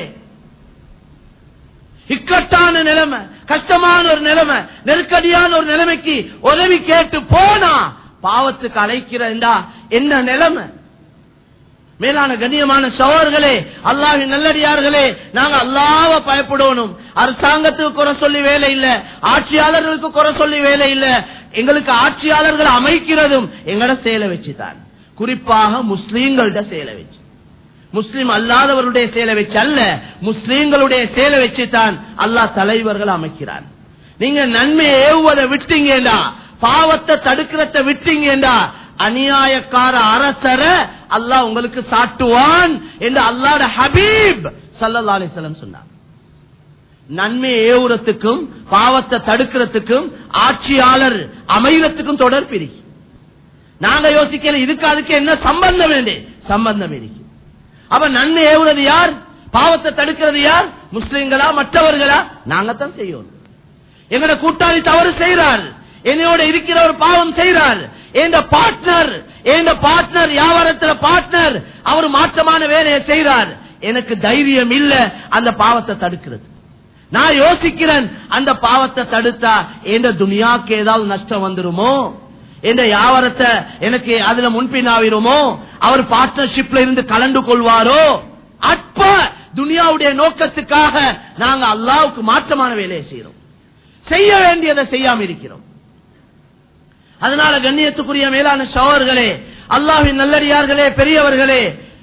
S1: இக்கட்டான நிலைமை கஷ்டமான ஒரு நிலைமை நெருக்கடியான ஒரு நிலைமைக்கு உதவி கேட்டு போனா பாவத்துக்கு அழைக்கிறா என்ன நிலைமை மேலான கண்ணியமான சோழர்களே அல்லாஹின் நல்லடியார்களே நாங்க அல்லாவ பயப்படணும் அரசாங்கத்துக்கு குறை சொல்லி வேலை இல்ல ஆட்சியாளர்களுக்கு குறை சொல்லி வேலை இல்ல எங்களுக்கு ஆட்சியாளர்கள் அமைக்கிறதும் எங்கட செயலை வச்சுதான் குறிப்பாக முஸ்லீம்கள்ட செயலை வச்சு முஸ்லிம் அல்லாதவருடைய செயலை வச்சு அல்ல முஸ்லீம்களுடைய செயலை வச்சுதான் அல்லாஹ் தலைவர்கள் அமைக்கிறான் நீங்க நன்மையை ஏவுவதை விட்டீங்கடா பாவத்தை தடுக்கிறத விட்டீங்கடா அநியாயக்கார அரசர அல்லாஹ் உங்களுக்கு சாட்டுவான் என்று அல்லாட ஹபீப் சல்லா அலிசல்லம் சொன்னார் நன்மையை ஏவுறதுக்கும் பாவத்தை தடுக்கிறதுக்கும் ஆட்சியாளர் அமைகிறதுக்கும் தொடர்பு இருக்கு நாங்க யோசிக்கல இதுக்கு அதுக்கு என்ன சம்பந்தம் வேண்டே சம்பந்தம் இருக்கு அப்ப நன்மை ஏவுறது யார் பாவத்தை தடுக்கிறது யார் முஸ்லிம்களா மற்றவர்களா நாங்க தான் செய்யணும் எங்கட கூட்டாளி தவறு செய்யறார் என்னோட இருக்கிற ஒரு பாவம் செய்யறார் எந்த பார்ட்னர் எந்த பார்ட்னர் வியாபாரத்துல பார்ட்னர் அவர் மாற்றமான வேலையை செய்யறார் எனக்கு தைரியம் இல்ல அந்த பாவத்தை தடுக்கிறது நான் யோசிக்கிறேன் அந்த பாவத்தை தடுத்தா எந்த துனியாக்கு ஏதாவது நஷ்டம் வந்துருமோ எந்த வியாபாரத்தை எனக்கு அதுல முன்பின்னாவிருமோ அவர் பார்ட்னர்ஷிப்ல இருந்து கலந்து கொள்வாரோ அற்ப துனியாவுடைய நோக்கத்துக்காக நாங்க அல்லாவுக்கு மாற்றமான வேலையை செய்யறோம் செய்ய வேண்டியதை செய்யாம இருக்கிறோம் அதனால கண்ணியத்துக்குரிய மேலான சவர்களே அல்லாஹின் நல்லடியார்களே பெரியவர்களே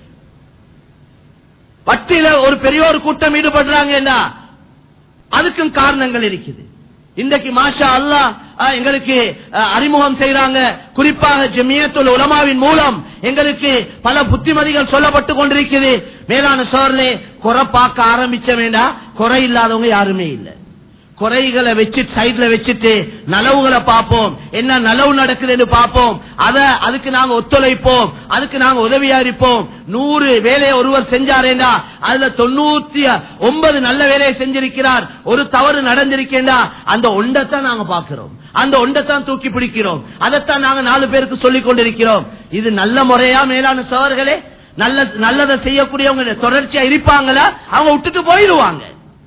S1: பட்டியல ஒரு பெரிய ஒரு கூட்டம் ஈடுபடுறாங்கன்னா அதுக்கும் காரணங்கள் இருக்குது இன்றைக்கு மாஷா அல்லா எங்களுக்கு அறிமுகம் செய்யறாங்க குறிப்பாக ஜமியத்துல் உலமாவின் மூலம் எங்களுக்கு பல புத்திமதிகள் சொல்லப்பட்டு கொண்டிருக்குது மேலான சோர்லே குறை பார்க்க ஆரம்பிச்ச வேண்டாம் குறை இல்லாதவங்க யாருமே இல்லை குறைகளை வச்சு சைட்ல வச்சுட்டு நலவுகளை பார்ப்போம் என்ன நலவு நடக்குதுன்னு பார்ப்போம் அத அதுக்கு நாங்க ஒத்துழைப்போம் அதுக்கு நாங்க உதவியா இருப்போம் நூறு வேலையை ஒருவர் செஞ்சாரேண்டா அதுல தொண்ணூத்தி ஒன்பது நல்ல வேலையை செஞ்சிருக்கிறார் ஒரு தவறு நடந்திருக்கேண்டா அந்த ஒண்டத்தான் நாங்க பாக்குறோம் அந்த ஒண்டத்தான் தூக்கி பிடிக்கிறோம் அதைத்தான் நாங்க நாலு பேருக்கு சொல்லிக் கொண்டிருக்கிறோம் இது நல்ல முறையா மேலான சோழர்களே நல்ல நல்லதை செய்யக்கூடியவங்க தொடர்ச்சியா இருப்பாங்களா அவங்க விட்டுட்டு போயிடுவாங்க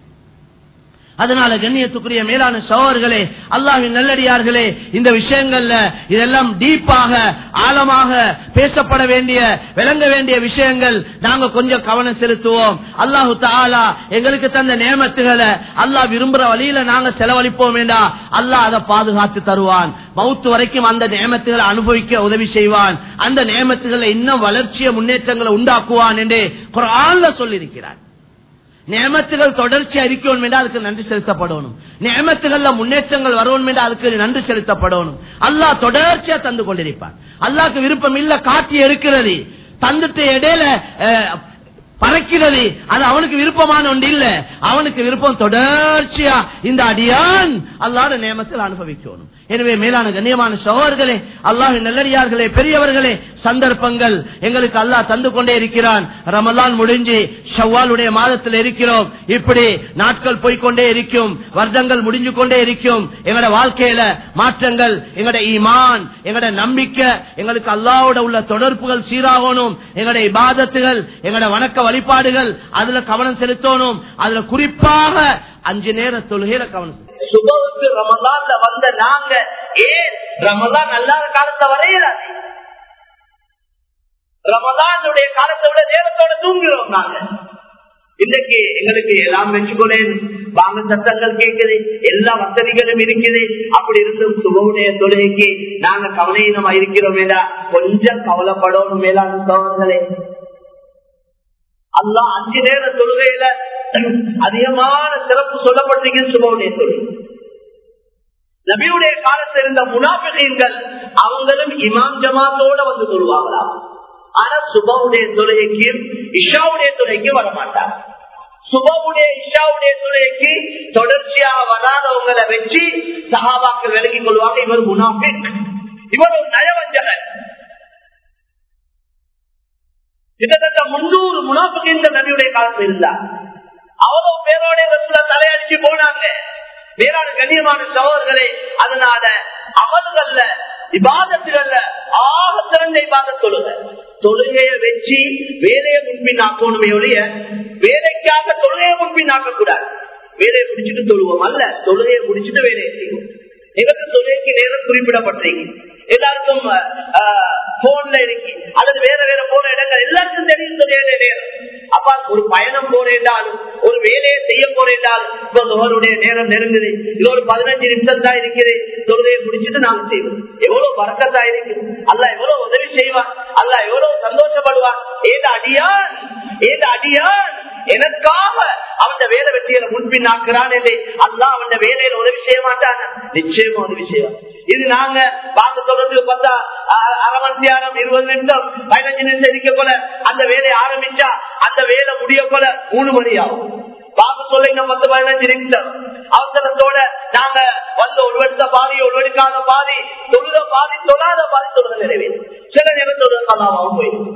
S1: அதனால கண்ணியத்துக்குரிய மேலான சோழர்களே அல்லாஹின் நல்லடியார்களே இந்த விஷயங்கள்ல இதெல்லாம் டீப்பாக ஆழமாக பேசப்பட வேண்டிய விளங்க வேண்டிய விஷயங்கள் நாங்க கொஞ்சம் கவனம் செலுத்துவோம் அல்லாஹு தாலா எங்களுக்கு தந்த நியமத்துகளை அல்லாஹ் விரும்புற வழியில நாங்க செலவழிப்போம் வேண்டா அல்லாஹ் அதை பாதுகாத்து தருவான் மவுத்து வரைக்கும் அந்த நியமத்துகளை அனுபவிக்க உதவி செய்வான் அந்த நியமத்துகளை இன்னும் வளர்ச்சிய முன்னேற்றங்களை உண்டாக்குவான் என்று குரான்ல சொல்லியிருக்கிறார் நியமத்துகள் தொடர்ச்சி அறிக்கணும் என்றால் அதுக்கு நன்றி செலுத்தப்படணும் நியமத்துகள்ல முன்னேற்றங்கள் வரணும் என்றால் அதுக்கு நன்றி செலுத்தப்படணும் அல்லாஹ் தொடர்ச்சியா தந்து கொண்டிருப்பான் அல்லாஹ்க்கு விருப்பம் இல்ல காட்டி இருக்கிறது தந்துட்டு இடையில பறக்கிறது அது அவனுக்கு விருப்பமான ஒன்று இல்ல அவனுக்கு விருப்பம் தொடர்ச்சியா இந்த அடியான் அல்லாத நியமத்தில் அனுபவிக்கணும் எனவே மேலான கண்ணியமான சகோதர்களே அல்லாஹ் நல்லடியார்களே பெரியவர்களே சந்தர்ப்பங்கள் எங்களுக்கு அல்லாஹ் தந்து கொண்டே இருக்கிறான் ரமலான் முடிஞ்சு ஷவ்வாலுடைய மாதத்தில் இருக்கிறோம் இப்படி நாட்கள் போய்கொண்டே இருக்கும் வருடங்கள் முடிஞ்சு கொண்டே இருக்கும் எங்களோட வாழ்க்கையில மாற்றங்கள் எங்களோட ஈமான் எங்களோட நம்பிக்கை எங்களுக்கு அல்லாவோட உள்ள தொடர்புகள் சீராகணும் எங்களோட இபாதத்துகள் எங்களோட வணக்க வழிபாடுகள் அதுல கவனம் செலுத்தணும் அதுல குறிப்பாக அஞ்சு நேர தொழுகையில கவனம் சுபவுக்கு ரமலான்ல வந்த நாங்க ஏன் ரமலான் அல்லாத காலத்தை வரையிடாது ரமலானுடைய காலத்தை விட நேரத்தோட தூங்குகிறோம் நாங்க இன்னைக்கு எங்களுக்கு எல்லாம் வச்சுக்கொள்ளேன் வாங்க சத்தங்கள் கேட்குது எல்லா வசதிகளும் இருக்குது அப்படி இருந்தும் சுபவுடைய தொழுகைக்கு நாங்க கவனீனமா இருக்கிறோம் மேலா கொஞ்சம் கவலைப்படணும் மேலான சோழர்களே அல்லா அஞ்சு நேர தொழுகையில அதிகமான சிறப்பு சொல்லப்பட்டிருக்கிறது சுபவுடைய தொழுகை நபியுடைய காலத்தில் இருந்த முனாபிகள் அவங்களும் இமாம் ஜமாத்தோட வந்து தொழுவாங்களாம் ஆனா சுபவுடைய தொழுகைக்கு இஷாவுடைய தொழுகைக்கு வரமாட்டார் சுபவுடைய இஷாவுடைய தொழுகைக்கு தொடர்ச்சியாக வராதவங்களை வச்சு சகாபாக்கள் விலகிக் கொள்வாங்க இவர் முனாபிக் இவர் ஒரு நயவஞ்சகன் கிட்டத்தட்ட முன்னூறு முனாஃபிகின்கள் நபியுடைய காலத்தில் இருந்தார் அவ்வளவு பேரோட ரசூல தலையடிச்சு போனாங்க வேறான கண்ணியமான சகோதரர்களே அதனால அமல்கள்ல இபாதத்துகள்ல ஆக சிறந்த இபாத தொழுக தொழுகைய வச்சு வேலையை முன்பின் ஆக்கணுமே ஒழிய வேலைக்காக தொழுகையை முன்பின் ஆக்க கூடாது வேலையை முடிச்சுட்டு தொழுவோம் அல்ல தொழுகையை முடிச்சுட்டு வேலையை செய்வோம் எங்களுக்கு தொழுகைக்கு நேரம் குறிப்பிடப்பட்டிருக்கு எல்லாருக்கும் போன்ல இருக்கு அல்லது வேற வேற போற இடங்கள் எல்லாருக்கும் தெரியும் தொழிலே நேரம் அப்ப ஒரு பயணம் போறேன்றாலும் ஒரு வேலையை செய்ய போறேன்றாலும் இப்ப தொகருடைய நேரம் நெருங்குது இது ஒரு பதினஞ்சு நிமிஷம் தான் இருக்குது தொழுகையை முடிச்சுட்டு நாங்க செய்வோம் எவ்வளவு வரக்கத்தா இருக்கு அல்ல எவ்வளவு உதவி செய்வான் அல்ல எவ்வளவு சந்தோஷப்படுவான் ஏத அடியான் ஏத அடியான் எனக்காக அவன் வேலை வெற்றியில முன்பின் ஆக்குறான் என்று அல்லா அவன் வேலையில உதவி செய்ய மாட்டான் நிச்சயமா உதவி செய்வான் இது நாங்க பார்த்து சொல்றதுக்கு பார்த்தா அரை மணி நேரம் இருபது நிமிஷம் பதினஞ்சு நிமிஷம் இருக்க போல அந்த வேலையை ஆரம்பிச்சா அந்த வேலை முடிய போல மூணு மணி ஆகும் பார்த்து சொல்லுங்க பத்து பதினஞ்சு நிமிஷம் அவசரத்தோட நாங்க வந்து ஒரு வருஷ பாதி ஒரு எடுக்காத பாதி தொழுத பாதி தொழாத பாதி தொழுத நிறைவேறும் சில நேரம் தொழுதாவும் போயிடும்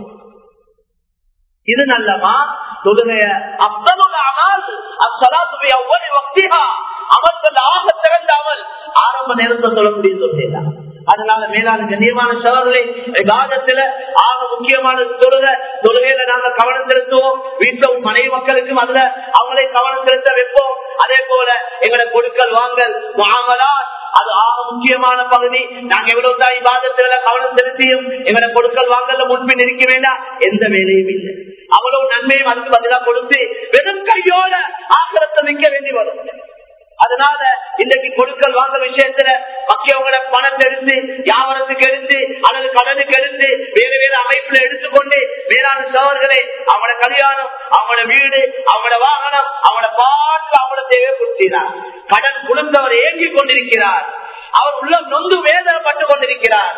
S1: இது நல்லமா தொழுகைய அப்தலுல் அமல் அஸ்ஸலாத்து பி அவ்வளி வக்திஹா அமல்கள் ஆக சிறந்த அமல் ஆரம்ப நேரத்தில் சொல்லக்கூடிய தொழுகைதா அதனால மேலான கண்ணியமான சோதனை விவாதத்துல ஆக முக்கியமான தொழுகை தொழுகையில நாங்க கவனம் செலுத்துவோம் வீட்டுல மனைவி மக்களுக்கும் அதுல அவங்களே கவனம் செலுத்த வைப்போம் அதே போல எங்களை கொடுக்கல் வாங்கல் மாமலா அது ஆக முக்கியமான பகுதி நாங்க எவ்வளவு தான் விவாதத்துல கவனம் செலுத்தியும் எங்களை கொடுக்கல் வாங்கல முன்பின் இருக்க வேண்டாம் எந்த வேலையும் இல்லை அவ்வளவு நன்மையும் அதுக்கு பதிலா கொடுத்து வெறும் கையோட ஆக்கிரத்தை நிற்க வேண்டி வரும் அதனால இன்றைக்கு கொடுக்கல் வாங்க விஷயத்துல மக்கியவங்களோட பணத்தை எடுத்து வியாபாரத்துக்கு எடுத்து அல்லது கடனுக்கு எடுத்து வேறு வேறு அமைப்புல எடுத்துக்கொண்டு வேளாண் சவர்களை அவங்களோட கல்யாணம் அவங்களோட வீடு அவங்களோட வாகனம் அவங்களோட பாட்டு அவங்களோட தேவை கொடுக்கிறார் கடன் கொடுத்தவர் ஏங்கிக் கொண்டிருக்கிறார் அவர் உள்ள நொந்து வேதனைப்பட்டு கொண்டிருக்கிறார்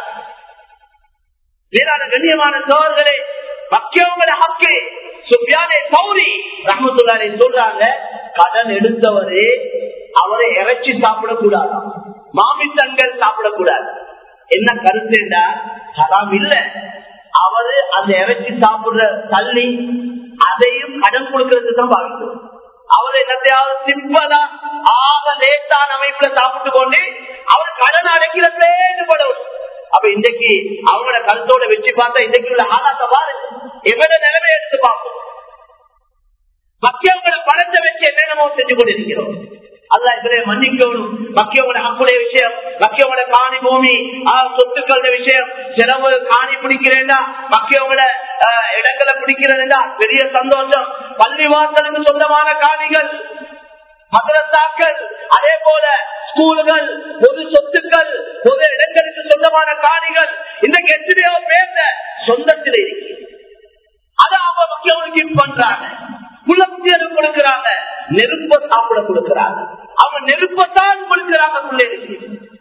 S1: வேளாண் கண்ணியமான சோழர்களே மக்கியவங்களோட ஹக்கு சுப்பியானே சௌரி ரஹமத்துல்லாலே சொல்றாங்க கடன் எடுத்தவரே அவரை இறைச்சி சாப்பிடக்கூடாது மாமிசங்கள் சாப்பிடக்கூடாது என்ன கருத்துண்டா ஹராம் இல்ல அவரு அந்த இறைச்சி சாப்பிடுற தள்ளி அதையும் கடன் கொடுக்கறது தான் பாவிக்கும் அவர் என்னத்தையாவது சிம்பிளா ஆக லேட்டான அமைப்புல சாப்பிட்டு கொண்டு அவர் கடன் அடைக்கிறதே ஈடுபடவும் அப்ப இன்றைக்கு அவங்களோட கருத்தோட வச்சு பார்த்தா இன்றைக்கு உள்ள ஆகாத்த பாரு எவ்வளவு நிலைமை எடுத்து பார்ப்போம் மக்கியவங்களோட பணத்தை வச்சு என்னென்னமோ செஞ்சு கொண்டிருக்கிறோம் அல்ல இதுல மன்னிக்கணும் மக்கியவங்களோட ஹக்குடைய விஷயம் மக்கியவங்களோட காணி பூமி சொத்துக்களோட விஷயம் செலவு காணி பிடிக்கிறேன்டா மக்கியவங்களோட இடங்களை பிடிக்கிறதுடா பெரிய சந்தோஷம் பள்ளிவாசலுக்கு சொந்தமான காணிகள் மதரசாக்கள் அதே போல ஸ்கூல்கள் பொது சொத்துக்கள் பொது இடங்களுக்கு சொந்தமான காணிகள் இன்றைக்கு எத்தனையோ பேர்ந்த சொந்தத்தில் இருக்கு அதை அவங்க மக்களுக்கு பண்றாங்க குலத்தியர் கொடுக்கிறாங்க நெருப்ப சாப்பிட கொடுக்கிறாங்க அவங்க நெருப்பத்தான் கொடுக்கிறாங்க பிள்ளைகளுக்கு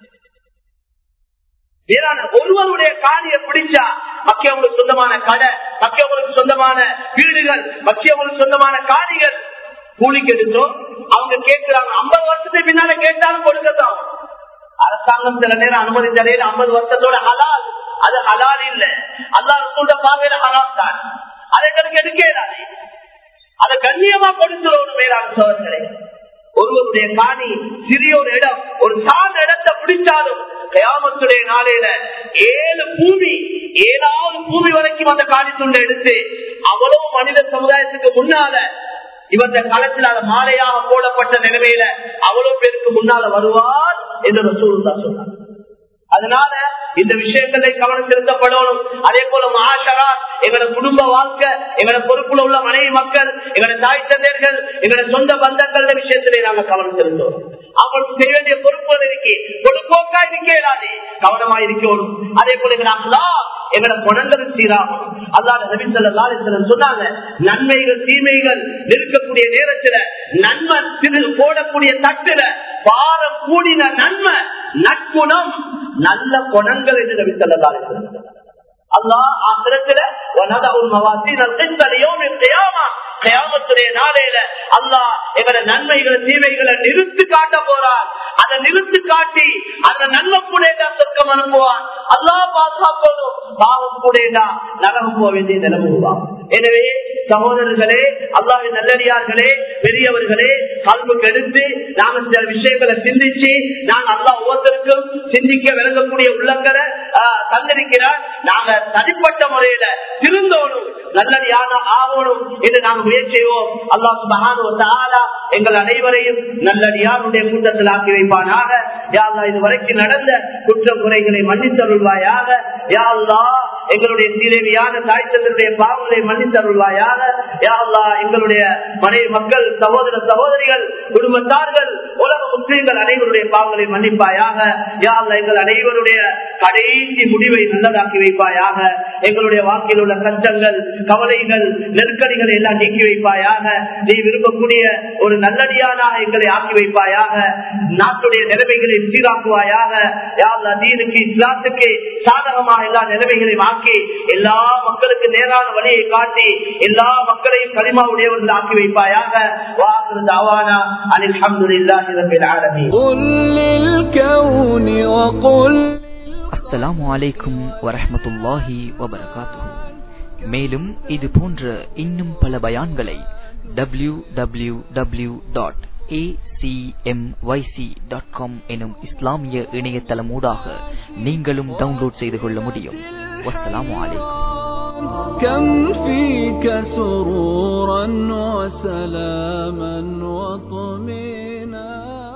S1: ஒருவருடைய காணியை பிடிச்சா மக்கியவங்களுக்கு சொந்தமான கடை மக்கியவங்களுக்கு சொந்தமான வீடுகள் மக்கியவங்களுக்கு சொந்தமான காணிகள் கூலிக்கு எடுத்தோம் அவங்க கேட்கிறாங்க ஐம்பது வருஷத்துக்கு பின்னால கேட்டாலும் கொடுக்கத்தான் அரசாங்கம் சில நேரம் அனுமதி தரையில் ஐம்பது வருஷத்தோட ஹலால் அது ஹலால் இல்ல அல்லாஹ் சொல்ற பார்வையில ஹலால் தான் அதை எங்களுக்கு எடுக்கிறாரு அதை கண்ணியமா கொடுக்கிறோம் மேலாண் சோதனை ஒருவருடைய காணி சிறிய ஒரு இடம் ஒரு சார்ந்த இடத்தை பிடிச்சாலும் கயாமத்துடைய நாளையில ஏழு பூமி ஏழாவது பூமி வரைக்கும் அந்த காணி துண்டை எடுத்து அவ்வளவு மனித சமுதாயத்துக்கு முன்னால இவந்த களத்தில் அது மாலையாக போடப்பட்ட நிலைமையில அவ்வளவு பேருக்கு முன்னால வருவார் என்று சூழ்நிலை சொன்னார் அதனால இந்த விஷயங்களை கவனம் செலுத்தப்படணும் அதே போல மகாஷரா எங்களோட குடும்ப வாழ்க்கை எங்களோட பொறுப்புல உள்ள மனைவி மக்கள் எங்களோட தாய் தந்தையர்கள் எங்களோட சொந்த பந்தங்கள விஷயத்திலே நாங்க கவனம் செலுத்தோம் அவங்களுக்கு செய்ய வேண்டிய பொறுப்புகள் இருக்கு பொறுப்போக்கா இருக்கே கவனமா இருக்கணும் அதே போல எங்களோட அஹ்லா எங்களோட குணங்கள் சீராகும் அல்லாத நபிசல்லம் சொன்னாங்க நன்மைகள் தீமைகள் இருக்கக்கூடிய நேரத்துல நன்மை திரு போடக்கூடிய தட்டுல பாரம் கூடின நன்மை நற்குணம் நல்ல குணங்கள் என்று நபி சொல்லலாம் அல்லாஹ் ஆசிரத்துல நாளையில அல்லாஹ் எங்களோட நன்மைகளை தீமைகளை நிறுத்து காட்ட போறார் அதை நிறுத்து காட்டி அந்த நல்ல கூட சொர்க்கம் அனுப்புவான் அல்லா பாதுகாக்கணும் பாவம் கூட நரகம் போக வேண்டிய நிலைமை உருவாகும் எனவே சகோதரர்களே அல்லாவின் நல்லடியார்களே பெரியவர்களே கல்வி கெடுத்து நாங்கள் சில விஷயங்களை சிந்திச்சு நாங்கள் அல்லா ஒவ்வொருத்தருக்கும் சிந்திக்க விளங்கக்கூடிய உள்ளங்களை தந்திருக்கிறார் நாங்க தனிப்பட்ட முறையில திருந்தோணும் நல்லடியான ஆகணும் என்று நாங்கள் முயற்சி செய்வோம் அல்லா சுபகான எங்கள் அனைவரையும் நல்லடியாருடைய கூட்டத்தில் ஆக்கி வைப்பானாக யாழ்லா இதுவரைக்கும் நடந்த குற்ற குறைகளை மன்னித்தருள்வாயாக யாழ்லா எங்களுடைய சீரேவியான தாய்த்தனுடைய பாவங்களை மன்னித்தருள்வாயாக யாழ்லா எங்களுடைய மனைவி மக்கள் சகோதர சகோதரிகள் குடும்பத்தார்கள் உலக முஸ்லீம்கள் அனைவருடைய பாவங்களை மன்னிப்பாயாக யாழ்லா எங்கள் அனைவருடைய கடைசி முடிவை நல்லதாக்கி வைப்பாயாக எங்களுடைய வாழ்க்கையில் உள்ள கஷ்டங்கள் கவலைகள் நெருக்கடிகளை எல்லாம் நீக்கி வைப்பாயாக நீ விரும்பக்கூடிய ஒரு நல்லடியானாக எங்களை ஆக்கி வைப்பாயாக நாட்டுடைய நிலைமைகளை சீராக்குவாயாக யாழ்லா தீனுக்கு இஸ்லாத்துக்கு சாதகமாக எல்லா நிலைமைகளையும் ஆக்கி எல்லா மக்களுக்கு நேரான வழியை காட்டி எல்லா மக்களையும் களிமாவுடையவர்கள் ஆக்கி வைப்பாயாக வாக்குறு தாவானா அல்ஹம்துலில்லாஹி ரப்பில் ஆலமீன்
S2: قل للكون وقل
S3: அஸ்ஸலாமு அலைக்கும் வரஹ்மத்துல்லாஹி வபரகாத்துஹு மேலும் இது போன்ற இன்னும் பல பயான்களை W W W dot dot com எனும் இஸ்லாமிய இணையதளமூடாக நீங்களும் டவுன்லோட் செய்து கொள்ள முடியும் வஸ்ஸலாமு அலைக்கும்
S2: كم فيك سرورا وسلاما وطمينا